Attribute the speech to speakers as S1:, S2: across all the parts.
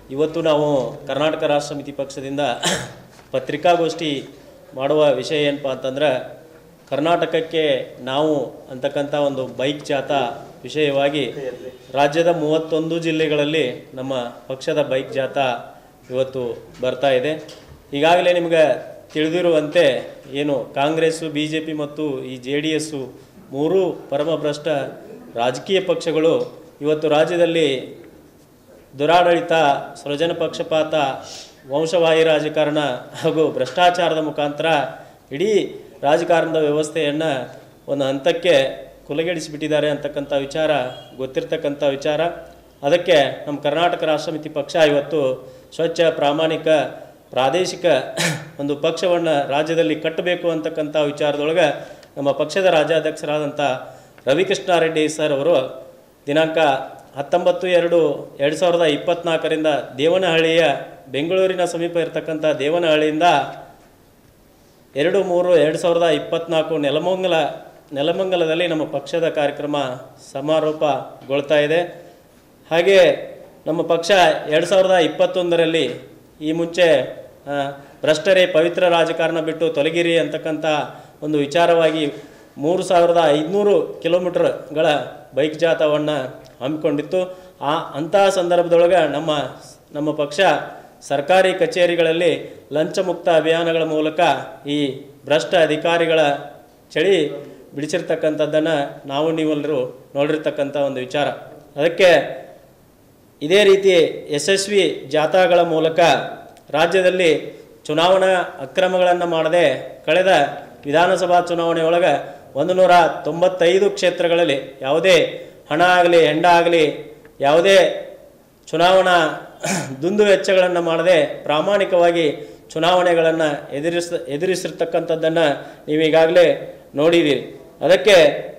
S1: ಇವತ್ತು ನಾವು ಕರ್ನಾಟಕ ರಾಷ್ಟ್ರ ಸಮಿತಿ ಪಕ್ಷದಿಂದ ಪತ್ರಿಕಾಗೋಷ್ಠಿ ಮಾಡುವ ವಿಷಯ ಏನಪ್ಪ ಅಂತಂದ್ರೆ ಕರ್ನಾಟಕಕ್ಕೆ ನಾವು ಅಂತಕ್ಕಂಥ ಒಂದು ಬೈಕ್ ಜಾಥಾ ವಿಷಯವಾಗಿ ರಾಜ್ಯದ ಮೂವತ್ತೊಂದು ಜಿಲ್ಲೆಗಳಲ್ಲಿ ನಮ್ಮ ಪಕ್ಷದ ಬೈಕ್ ಜಾಥಾ ಇವತ್ತು ಬರ್ತಾ ಇದೆ ಈಗಾಗಲೇ ನಿಮಗೆ ತಿಳಿದಿರುವಂತೆ ಏನು ಕಾಂಗ್ರೆಸ್ಸು ಬಿ ಜೆ ಪಿ ಮತ್ತು ಈ ಜೆ ಡಿ ಎಸ್ಸು ಮೂರೂ ಪರಮಭ್ರಷ್ಟ ರಾಜಕೀಯ ಪಕ್ಷಗಳು ಇವತ್ತು ರಾಜ್ಯದಲ್ಲಿ ದುರಾಡಳಿತ ಸೃಜನ ಪಕ್ಷಪಾತ ವಂಶವಾಹಿ ರಾಜಕಾರಣ ಹಾಗೂ ಭ್ರಷ್ಟಾಚಾರದ ಮುಖಾಂತರ ಇಡೀ ರಾಜಕಾರಣದ ವ್ಯವಸ್ಥೆಯನ್ನು ಒಂದು ಹಂತಕ್ಕೆ ಕುಲಗೆಡಿಸಿಬಿಟ್ಟಿದ್ದಾರೆ ಅಂತಕ್ಕಂಥ ವಿಚಾರ ಗೊತ್ತಿರ್ತಕ್ಕಂಥ ವಿಚಾರ ಅದಕ್ಕೆ ನಮ್ಮ ಕರ್ನಾಟಕ ರಾಷ್ಟ್ರ ಸಮಿತಿ ಪಕ್ಷ ಇವತ್ತು ಸ್ವಚ್ಛ ಪ್ರಾಮಾಣಿಕ ಪ್ರಾದೇಶಿಕ ಒಂದು ಪಕ್ಷವನ್ನು ರಾಜ್ಯದಲ್ಲಿ ಕಟ್ಟಬೇಕು ಅಂತಕ್ಕಂಥ ವಿಚಾರದೊಳಗೆ ನಮ್ಮ ಪಕ್ಷದ ರಾಜ್ಯಾಧ್ಯಕ್ಷರಾದಂಥ ರವಿಕೃಷ್ಣಾರೆಡ್ಡಿ ಸರ್ ಅವರು ದಿನಾಂಕ ಹತ್ತೊಂಬತ್ತು ಎರಡು ಎರಡು ಸಾವಿರದ ಇಪ್ಪತ್ನಾಲ್ಕರಿಂದ ದೇವನಹಳ್ಳಿಯ ಬೆಂಗಳೂರಿನ ಸಮೀಪ ಇರತಕ್ಕಂಥ ದೇವನಹಳ್ಳಿಯಿಂದ ಎರಡು ಮೂರು ಎರಡು ಸಾವಿರದ ಇಪ್ಪತ್ನಾಲ್ಕು ನೆಲಮಂಗಲ ನೆಲಮಂಗಲದಲ್ಲಿ ನಮ್ಮ ಪಕ್ಷದ ಕಾರ್ಯಕ್ರಮ ಸಮಾರೋಪಗೊಳ್ತಾ ಇದೆ ಹಾಗೆ ನಮ್ಮ ಪಕ್ಷ ಎರಡು ಸಾವಿರದ ಇಪ್ಪತ್ತೊಂದರಲ್ಲಿ ಈ ಮುಂಚೆ ಆ, ಭ್ರಷ್ಟರೇ ಪವಿತ್ರ ರಾಜಕಾರಣ ಬಿಟ್ಟು ತೊಲಗಿರಿ ಅಂತಕ್ಕಂಥ ಒಂದು ವಿಚಾರವಾಗಿ ಮೂರು ಸಾವಿರದ ಐದುನೂರು ಕಿಲೋಮೀಟರ್ಗಳ ಬೈಕ್ ಜಾಥಾವನ್ನು ಹಮ್ಮಿಕೊಂಡಿತ್ತು ಆ ಅಂತಹ ಸಂದರ್ಭದೊಳಗೆ ನಮ್ಮ ನಮ್ಮ ಪಕ್ಷ ಸರ್ಕಾರಿ ಕಚೇರಿಗಳಲ್ಲಿ ಲಂಚಮುಕ್ತ ಅಭಿಯಾನಗಳ ಮೂಲಕ ಈ ಭ್ರಷ್ಟ ಅಧಿಕಾರಿಗಳ ಚಳಿ ಬಿಡಿಸಿರ್ತಕ್ಕಂಥದ್ದನ್ನು ನಾವು ನೀವೆಲ್ಲರೂ ನೋಡಿರ್ತಕ್ಕಂಥ ಒಂದು ವಿಚಾರ ಅದಕ್ಕೆ ಇದೇ ರೀತಿ ಯಶಸ್ವಿ ಜಾಥಾಗಳ ಮೂಲಕ ರಾಜ್ಯದಲ್ಲಿ ಚುನಾವಣಾ ಅಕ್ರಮಗಳನ್ನು ಮಾಡದೆ ಕಳೆದ ವಿಧಾನಸಭಾ ಚುನಾವಣೆ ಒಳಗೆ ಒಂದು ನೂರ ತೊಂಬತ್ತೈದು ಕ್ಷೇತ್ರಗಳಲ್ಲಿ ಯಾವುದೇ ಹಣ ಆಗಲಿ ಹೆಂಡ ಆಗಲಿ ಯಾವುದೇ ಚುನಾವಣಾ ದುಂದು ವೆಚ್ಚಗಳನ್ನು ಮಾಡದೆ ಪ್ರಾಮಾಣಿಕವಾಗಿ ಚುನಾವಣೆಗಳನ್ನು ಎದುರಿಸ ಎದುರಿಸಿರ್ತಕ್ಕಂಥದ್ದನ್ನು ನೀವು ಈಗಾಗಲೇ ನೋಡಿದ್ದೀರಿ ಅದಕ್ಕೆ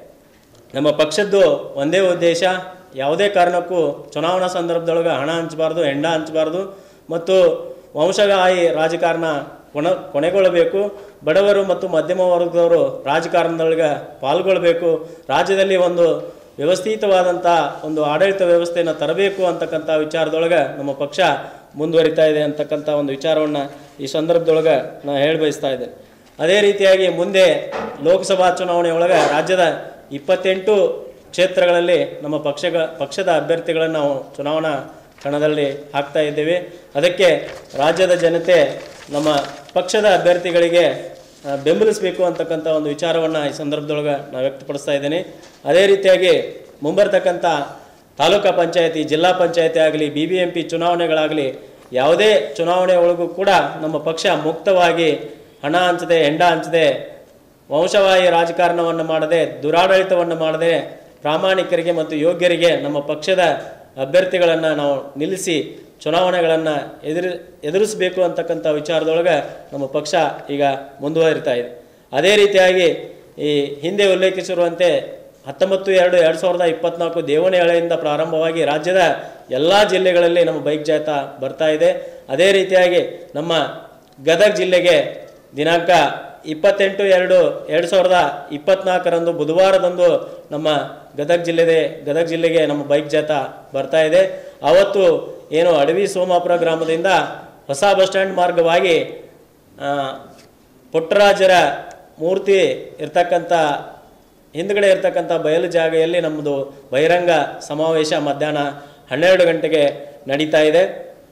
S1: ನಮ್ಮ ಪಕ್ಷದ್ದು ಒಂದೇ ಉದ್ದೇಶ ಯಾವುದೇ ಕಾರಣಕ್ಕೂ ಚುನಾವಣಾ ಸಂದರ್ಭದೊಳಗೆ ಹಣ ಹಂಚಬಾರ್ದು ಹೆಂಡ ಹಂಚಬಾರ್ದು ಮತ್ತು ವಂಶಗಾಯಿ ರಾಜಕಾರಣ ಕೊನ ಕೊನೆಗೊಳ್ಳಬೇಕು ಬಡವರು ಮತ್ತು ಮಧ್ಯಮ ವರ್ಗದವರು ರಾಜಕಾರಣದೊಳಗೆ ಪಾಲ್ಗೊಳ್ಬೇಕು ರಾಜ್ಯದಲ್ಲಿ ಒಂದು ವ್ಯವಸ್ಥಿತವಾದಂಥ ಒಂದು ಆಡಳಿತ ವ್ಯವಸ್ಥೆಯನ್ನು ತರಬೇಕು ಅಂತಕ್ಕಂಥ ವಿಚಾರದೊಳಗೆ ನಮ್ಮ ಪಕ್ಷ ಮುಂದುವರಿತಾ ಇದೆ ಅಂತಕ್ಕಂಥ ಒಂದು ವಿಚಾರವನ್ನು ಈ ಸಂದರ್ಭದೊಳಗೆ ನಾನು ಹೇಳಿ ಬಯಸ್ತಾ ಇದ್ದೇನೆ ಅದೇ ರೀತಿಯಾಗಿ ಮುಂದೆ ಲೋಕಸಭಾ ಚುನಾವಣೆ ಒಳಗೆ ರಾಜ್ಯದ ಇಪ್ಪತ್ತೆಂಟು ಕ್ಷೇತ್ರಗಳಲ್ಲಿ ನಮ್ಮ ಪಕ್ಷಗ ಪಕ್ಷದ ಅಭ್ಯರ್ಥಿಗಳನ್ನು ನಾವು ಚುನಾವಣಾ ಕಣದಲ್ಲಿ ಹಾಕ್ತಾ ಇದ್ದೇವೆ ಅದಕ್ಕೆ ರಾಜ್ಯದ ಜನತೆ ನಮ್ಮ ಪಕ್ಷದ ಅಭ್ಯರ್ಥಿಗಳಿಗೆ ಆ, ಬೆಂಬಲಿಸಬೇಕು ಅಂತಕ್ಕಂಥ ಒಂದು ವಿಚಾರವನ್ನು ಈ ಸಂದರ್ಭದೊಳಗೆ ನಾನು ವ್ಯಕ್ತಪಡಿಸ್ತಾ ಇದ್ದೇನೆ ಅದೇ ರೀತಿಯಾಗಿ ಮುಂಬರ್ತಕ್ಕಂಥ ತಾಲೂಕಾ ಪಂಚಾಯತಿ ಜಿಲ್ಲಾ ಪಂಚಾಯತಿ ಆಗಲಿ ಬಿ ಬಿ ಎಂ ಪಿ ಚುನಾವಣೆಗಳಾಗಲಿ ಯಾವುದೇ ಚುನಾವಣೆ ಒಳಗೂ ಕೂಡ ನಮ್ಮ ಪಕ್ಷ ಮುಕ್ತವಾಗಿ ಹಣ ಹಂಚದೆ ಹೆಂಡ ಹಂಚದೆ ವಂಶವಾಹಿ ರಾಜಕಾರಣವನ್ನು ಮಾಡದೆ ದುರಾಡಳಿತವನ್ನು ಮಾಡದೆ ಪ್ರಾಮಾಣಿಕರಿಗೆ ಮತ್ತು ಯೋಗ್ಯರಿಗೆ ನಮ್ಮ ಪಕ್ಷದ ಅಭ್ಯರ್ಥಿಗಳನ್ನು ನಾವು ನಿಲ್ಲಿಸಿ ಚುನಾವಣೆಗಳನ್ನು ಎದುರು ಎದುರಿಸಬೇಕು ಅಂತಕ್ಕಂಥ ವಿಚಾರದೊಳಗೆ ನಮ್ಮ ಪಕ್ಷ ಈಗ ಮುಂದುವರಿತಾ ಇದೆ ಅದೇ ರೀತಿಯಾಗಿ ಈ ಹಿಂದೆ ಉಲ್ಲೇಖಿಸಿರುವಂತೆ ಹತ್ತೊಂಬತ್ತು ಎರಡು ಎರಡು ಸಾವಿರದ ಇಪ್ಪತ್ನಾಲ್ಕು ದೇವನಹಳ್ಳಿಯಿಂದ ಪ್ರಾರಂಭವಾಗಿ ರಾಜ್ಯದ ಎಲ್ಲ ಜಿಲ್ಲೆಗಳಲ್ಲಿ ನಮ್ಮ ಬೈಕ್ ಜಾಥಾ ಬರ್ತಾ ಇದೆ ಅದೇ ರೀತಿಯಾಗಿ ನಮ್ಮ ಗದಗ ಜಿಲ್ಲೆಗೆ ದಿನಾಂಕ ಇಪ್ಪತ್ತೆಂಟು ಎರಡು ಎರಡು ಸಾವಿರದ ಇಪ್ಪತ್ನಾಲ್ಕರಂದು ಬುಧವಾರದಂದು ನಮ್ಮ ಗದಗ ಜಿಲ್ಲೆದೆ ಗದಗ ಜಿಲ್ಲೆಗೆ ನಮ್ಮ ಬೈಕ್ ಜಾಥಾ ಬರ್ತಾ ಇದೆ ಅವತ್ತು ಏನು ಅಡವಿ ಸೋಮಾಪುರ ಗ್ರಾಮದಿಂದ ಹೊಸ ಬಸ್ ಸ್ಟ್ಯಾಂಡ್ ಮಾರ್ಗವಾಗಿ ಆ, ಪುಟ್ಟರಾಜರ ಮೂರ್ತಿ ಇರ್ತಕ್ಕಂಥ ಹಿಂದ್ಗಡೆ ಇರ್ತಕ್ಕಂಥ ಬಯಲು ಜಾಗೆಯಲ್ಲಿ ನಮ್ಮದು ಬಹಿರಂಗ ಸಮಾವೇಶ ಮಧ್ಯಾಹ್ನ ಹನ್ನೆರಡು ಗಂಟೆಗೆ ನಡೀತಾ ಇದೆ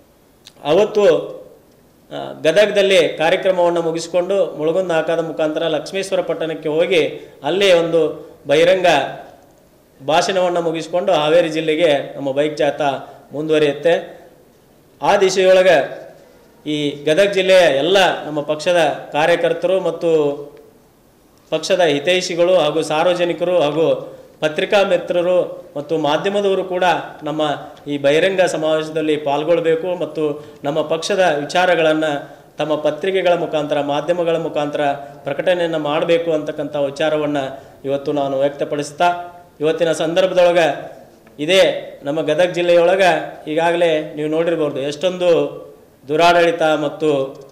S1: ಅವತ್ತು ಆ, ಗದಗದಲ್ಲಿ ಕಾರ್ಯಕ್ರಮವನ್ನು ಮುಗಿಸಿಕೊಂಡು ಮುಳುಗುಂದ ಹಾಕದ ಮುಖಾಂತರ ಲಕ್ಷ್ಮೇಶ್ವರ ಪಟ್ಟಣಕ್ಕೆ ಹೋಗಿ ಅಲ್ಲಿ ಒಂದು ಬಹಿರಂಗ ಭಾಷಣವನ್ನು ಮುಗಿಸಿಕೊಂಡು ಹಾವೇರಿ ಜಿಲ್ಲೆಗೆ ನಮ್ಮ ಬೈಕ್ ಜಾಥಾ ಮುಂದುವರಿಯುತ್ತೆ ಆ ದಿಶೆಯೊಳಗೆ ಈ ಗದಗ ಜಿಲ್ಲೆಯ ಎಲ್ಲ ನಮ್ಮ ಪಕ್ಷದ ಕಾರ್ಯಕರ್ತರು ಮತ್ತು ಪಕ್ಷದ ಹಿತೈಷಿಗಳು ಹಾಗೂ ಸಾರ್ವಜನಿಕರು ಹಾಗೂ ಪತ್ರಿಕಾ ಮಿತ್ರರು ಮತ್ತು ಮಾಧ್ಯಮದವರು ಕೂಡ ನಮ್ಮ ಈ ಬಹಿರಂಗ ಸಮಾವೇಶದಲ್ಲಿ ಪಾಲ್ಗೊಳ್ಳಬೇಕು ಮತ್ತು ನಮ್ಮ ಪಕ್ಷದ ವಿಚಾರಗಳನ್ನು ತಮ್ಮ ಪತ್ರಿಕೆಗಳ ಮುಖಾಂತರ ಮಾಧ್ಯಮಗಳ ಮುಖಾಂತರ ಪ್ರಕಟಣೆಯನ್ನು ಮಾಡಬೇಕು ಅಂತಕ್ಕಂಥ ವಿಚಾರವನ್ನು ಇವತ್ತು ನಾನು ವ್ಯಕ್ತಪಡಿಸ್ತಾ ಇವತ್ತಿನ ಸಂದರ್ಭದೊಳಗೆ ಇದೇ ನಮ್ಮ ಗದಗ ಜಿಲ್ಲೆಯೊಳಗೆ ಈಗಾಗಲೇ ನೀವು ನೋಡಿರ್ಬೋದು ಎಷ್ಟೊಂದು ದುರಾಡಳಿತ ಮತ್ತು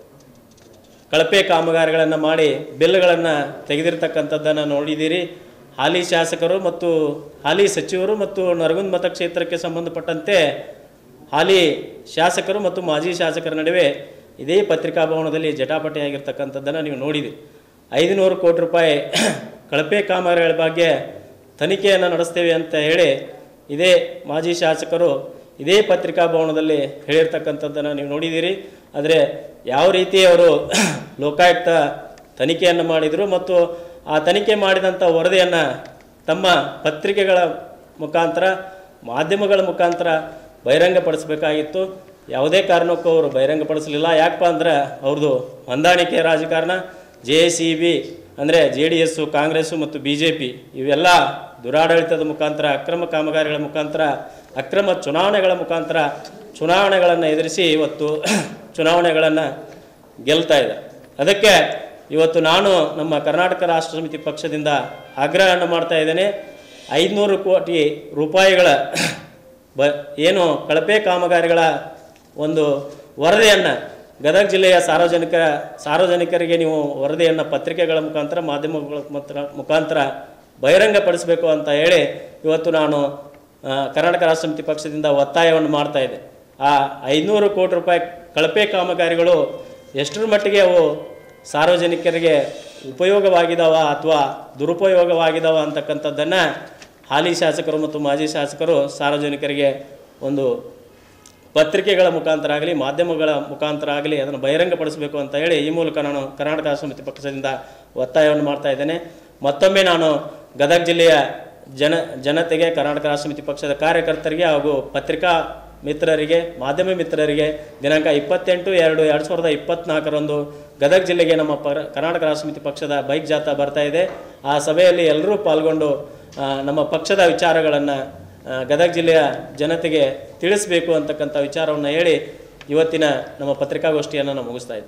S1: ಕಳಪೆ ಕಾಮಗಾರಿಗಳನ್ನು ಮಾಡಿ ಬಿಲ್ಗಳನ್ನು ತೆಗೆದಿರ್ತಕ್ಕಂಥದ್ದನ್ನು ನೋಡಿದ್ದೀರಿ ಹಾಲಿ ಶಾಸಕರು ಮತ್ತು ಹಾಲಿ ಸಚಿವರು ಮತ್ತು ನರಗುಂದ ಮತಕ್ಷೇತ್ರಕ್ಕೆ ಸಂಬಂಧಪಟ್ಟಂತೆ ಹಾಲಿ ಶಾಸಕರು ಮತ್ತು ಮಾಜಿ ಶಾಸಕರ ನಡುವೆ ಇದೇ ಪತ್ರಿಕಾ ಭವನದಲ್ಲಿ ಜಟಾಪಟಿಯಾಗಿರ್ತಕ್ಕಂಥದ್ದನ್ನು ನೀವು ನೋಡಿದಿರಿ ಐದುನೂರು ಕೋಟಿ ರೂಪಾಯಿ ಕಳಪೆ ಕಾಮಗಾರಿಗಳ ಬಗ್ಗೆ ತನಿಖೆಯನ್ನು ನಡೆಸ್ತೇವೆ ಅಂತ ಹೇಳಿ ಇದೇ ಮಾಜಿ ಶಾಸಕರು ಇದೇ ಪತ್ರಿಕಾ ಭವನದಲ್ಲಿ ಹೇಳಿರ್ತಕ್ಕಂಥದ್ದನ್ನು ನೀವು ನೋಡಿದ್ದೀರಿ ಆದರೆ ಯಾವ ರೀತಿ ಅವರು ಲೋಕಾಯುಕ್ತ ತನಿಖೆಯನ್ನು ಮಾಡಿದರು ಮತ್ತು ಆ ತನಿಖೆ ಮಾಡಿದಂಥ ವರದಿಯನ್ನು ತಮ್ಮ ಪತ್ರಿಕೆಗಳ ಮುಖಾಂತರ ಮಾಧ್ಯಮಗಳ ಮುಖಾಂತರ ಬಹಿರಂಗಪಡಿಸಬೇಕಾಗಿತ್ತು ಯಾವುದೇ ಕಾರಣಕ್ಕೂ ಅವರು ಬಹಿರಂಗಪಡಿಸಲಿಲ್ಲ ಯಾಕಪ್ಪ ಅಂದ್ರೆ ಅವ್ರದ್ದು ಹೊಂದಾಣಿಕೆ ರಾಜಕಾರಣ ಜೆ ಸಿ ಬಿ ಅಂದರೆ ಜೆ ಡಿ ಎಸ್ಸು ಕಾಂಗ್ರೆಸ್ಸು ಮತ್ತು ಬಿ ಜೆ ಪಿ ಇವೆಲ್ಲ ದುರಾಡಳಿತದ ಮುಖಾಂತರ ಅಕ್ರಮ ಕಾಮಗಾರಿಗಳ ಮುಖಾಂತರ ಅಕ್ರಮ ಚುನಾವಣೆಗಳ ಮುಖಾಂತರ ಚುನಾವಣೆಗಳನ್ನು ಎದುರಿಸಿ ಇವತ್ತು ಚುನಾವಣೆಗಳನ್ನು ಗೆಲ್ತಾ ಇದೆ ಅದಕ್ಕೆ ಇವತ್ತು ನಾನು ನಮ್ಮ ಕರ್ನಾಟಕ ರಾಷ್ಟ್ರ ಸಮಿತಿ ಪಕ್ಷದಿಂದ ಆಗ್ರಹವನ್ನು ಮಾಡ್ತಾ ಇದ್ದೇನೆ ಐದುನೂರು ಕೋಟಿ ರೂಪಾಯಿಗಳ ಬ ಏನು ಕಳಪೆ ಕಾಮಗಾರಿಗಳ ಒಂದು ವರದಿಯನ್ನು ಗದಗ ಜಿಲ್ಲೆಯ ಸಾರ್ವಜನಿಕ ಸಾರ್ವಜನಿಕರಿಗೆ ನೀವು ವರದಿಯನ್ನು ಪತ್ರಿಕೆಗಳ ಮುಖಾಂತರ ಮಾಧ್ಯಮಗಳ ಮುಖಾಂತರ- ಮುಖಾಂತರ ಬಹಿರಂಗಪಡಿಸಬೇಕು ಅಂತ ಹೇಳಿ ಇವತ್ತು ನಾನು ಆ, ಕರ್ನಾಟಕ ರಾಷ್ಟ್ರ ಸಮಿತಿ ಪಕ್ಷದಿಂದ ಒತ್ತಾಯವನ್ನು ಮಾಡ್ತಾ ಇದ್ದೆ ಆ ಐನೂರು ಕೋಟಿ ರೂಪಾಯಿ ಕಳಪೆ ಕಾಮಗಾರಿಗಳು ಎಷ್ಟರ ಮಟ್ಟಿಗೆ ಅವು ಸಾರ್ವಜನಿಕರಿಗೆ ಉಪಯೋಗವಾಗಿದ್ದಾವ ಅಥವಾ ದುರುಪಯೋಗವಾಗಿದ್ದಾವ ಅಂತಕ್ಕಂಥದ್ದನ್ನು ಹಾಲಿ ಶಾಸಕರು ಮತ್ತು ಮಾಜಿ ಶಾಸಕರು ಸಾರ್ವಜನಿಕರಿಗೆ ಒಂದು ಪತ್ರಿಕೆಗಳ ಮುಖಾಂತರ ಆಗಲಿ ಮಾಧ್ಯಮಗಳ ಮುಖಾಂತರ ಆಗಲಿ ಅದನ್ನು ಬಹಿರಂಗಪಡಿಸಬೇಕು ಅಂತ ಹೇಳಿ ಈ ಮೂಲಕ ನಾನು ಕರ್ನಾಟಕ ರಾಷ್ಟ್ರ ಸಮಿತಿ ಪಕ್ಷದಿಂದ ಒತ್ತಾಯವನ್ನು ಮಾಡ್ತಾ ಇದ್ದೇನೆ ಮತ್ತೊಮ್ಮೆ ನಾನು ಗದಗ ಜಿಲ್ಲೆಯ ಜನ ಜನತೆಗೆ ಕರ್ನಾಟಕ ರಾಷ್ಟ್ರ ಸಮಿತಿ ಪಕ್ಷದ ಕಾರ್ಯಕರ್ತರಿಗೆ ಹಾಗೂ ಪತ್ರಿಕಾ ಮಿತ್ರರಿಗೆ ಮಾಧ್ಯಮ ಮಿತ್ರರಿಗೆ ದಿನಾಂಕ ಇಪ್ಪತ್ತೆಂಟು ಎರಡು ಎರಡು ಸಾವಿರದ ಇಪ್ಪತ್ನಾಲ್ಕರಂದು ಗದಗ ಜಿಲ್ಲೆಗೆ ನಮ್ಮ ಪರ ಕರ್ನಾಟಕ ರಾಷ್ಟ್ರ ಸಮಿತಿ ಪಕ್ಷದ ಬೈಕ್ ಜಾಥಾ ಬರ್ತಾ ಇದೆ ಆ ಸಭೆಯಲ್ಲಿ ಎಲ್ಲರೂ ಪಾಲ್ಗೊಂಡು ಆ, ನಮ್ಮ ಪಕ್ಷದ ವಿಚಾರಗಳನ್ನು ಗದಗ ಜಿಲ್ಲೆಯ ಜನತೆಗೆ ತಿಳಿಸಬೇಕು ಅಂತಕ್ಕಂಥ ವಿಚಾರವನ್ನು ಹೇಳಿ ಇವತ್ತಿನ ನಮ್ಮ ಪತ್ರಿಕಾಗೋಷ್ಠಿಯನ್ನು ನಾನು ಮುಗಿಸ್ತಾ ಇದ್ದೀನಿ